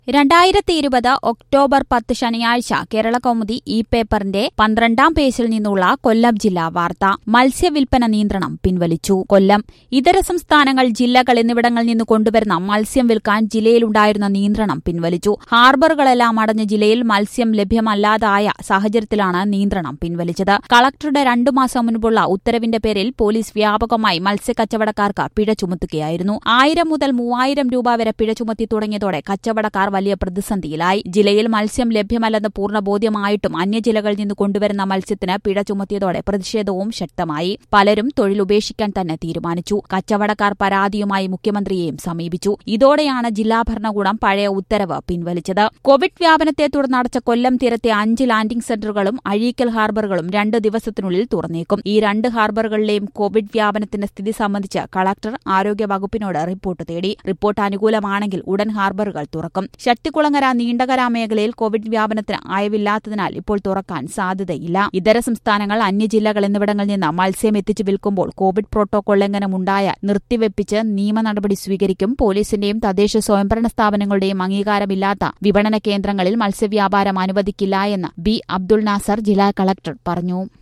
രണ്ടായിരത്തി ഇരുപത് ഒക്ടോബർ പത്ത് ശനിയാഴ്ച കേരള കൗമുദി ഈ പേപ്പറിന്റെ പന്ത്രണ്ടാം പേജിൽ നിന്നുള്ള കൊല്ലം ജില്ലാ വാർത്ത മത്സ്യവിൽപ്പന നിയന്ത്രണം പിൻവലിച്ചു കൊല്ലം ഇതര സംസ്ഥാനങ്ങൾ ജില്ലകൾ എന്നിവിടങ്ങളിൽ നിന്ന് കൊണ്ടുവരുന്ന മത്സ്യം വിൽക്കാൻ ജില്ലയിലുണ്ടായിരുന്ന നിയന്ത്രണം പിൻവലിച്ചു ഹാർബറുകളെല്ലാം അടഞ്ഞ ജില്ലയിൽ മത്സ്യം ലഭ്യമല്ലാതായ സാഹചര്യത്തിലാണ് നിയന്ത്രണം പിൻവലിച്ചത് കളക്ടറുടെ രണ്ടു മാസം മുൻപുള്ള ഉത്തരവിന്റെ പേരിൽ പോലീസ് വ്യാപകമായി മത്സ്യക്കച്ചവടക്കാർക്ക് പിഴ ചുമത്തുകയായിരുന്നു ആയിരം മുതൽ മൂവായിരം രൂപ വരെ പിഴ ചുമത്തി തുടങ്ങിയതോടെ കച്ചവടക്കാർ വലിയ പ്രതിസന്ധിയിലായി ജില്ലയിൽ മത്സ്യം ലഭ്യമല്ലെന്ന് പൂർണ്ണ ബോധ്യമായിട്ടും അന്യജില്ലകളിൽ നിന്ന് കൊണ്ടുവരുന്ന മത്സ്യത്തിന് പിഴ ചുമത്തിയതോടെ പ്രതിഷേധവും ശക്തമായി പലരും തൊഴിൽ ഉപേക്ഷിക്കാൻ തന്നെ തീരുമാനിച്ചു കച്ചവടക്കാർ പരാതിയുമായി മുഖ്യമന്ത്രിയെയും സമീപിച്ചു ഇതോടെയാണ് ജില്ലാ ഭരണകൂടം പഴയ ഉത്തരവ് പിൻവലിച്ചത് കോവിഡ് വ്യാപനത്തെ തുടർന്ന് അടച്ച കൊല്ലം തീരത്തെ അഞ്ച് ലാൻഡിംഗ് സെന്ററുകളും അഴീക്കൽ ഹാർബറുകളും രണ്ട് ദിവസത്തിനുള്ളിൽ തുറന്നേക്കും ഈ രണ്ട് ഹാർബറുകളിലെയും കോവിഡ് വ്യാപനത്തിന്റെ സ്ഥിതി സംബന്ധിച്ച് കളക്ടർ ആരോഗ്യവകുപ്പിനോട് റിപ്പോർട്ട് തേടി റിപ്പോർട്ട് അനുകൂലമാണെങ്കിൽ ഉടൻ ഹാർബറുകൾ തുറക്കും ശക്തികുളങ്ങര നീണ്ടകര മേഖലയിൽ കോവിഡ് വ്യാപനത്തിന് അയവില്ലാത്തതിനാൽ ഇപ്പോൾ തുറക്കാൻ സാധ്യതയില്ല ഇതര സംസ്ഥാനങ്ങൾ അന്യജില്ലകൾ എന്നിവിടങ്ങളിൽ നിന്ന് മത്സ്യം എത്തിച്ചു വിൽക്കുമ്പോൾ കോവിഡ് പ്രോട്ടോകോൾ ലംഘനമുണ്ടായാൽ നിർത്തിവെപ്പിച്ച് നിയമ നടപടി സ്വീകരിക്കും പോലീസിന്റെയും തദ്ദേശ സ്വയംഭരണ സ്ഥാപനങ്ങളുടെയും അംഗീകാരമില്ലാത്ത വിപണന കേന്ദ്രങ്ങളിൽ മത്സ്യവ്യാപാരം അനുവദിക്കില്ല എന്ന് ബി അബ്ദുൾ നാസർ ജില്ലാ കളക്ടർ പറഞ്ഞു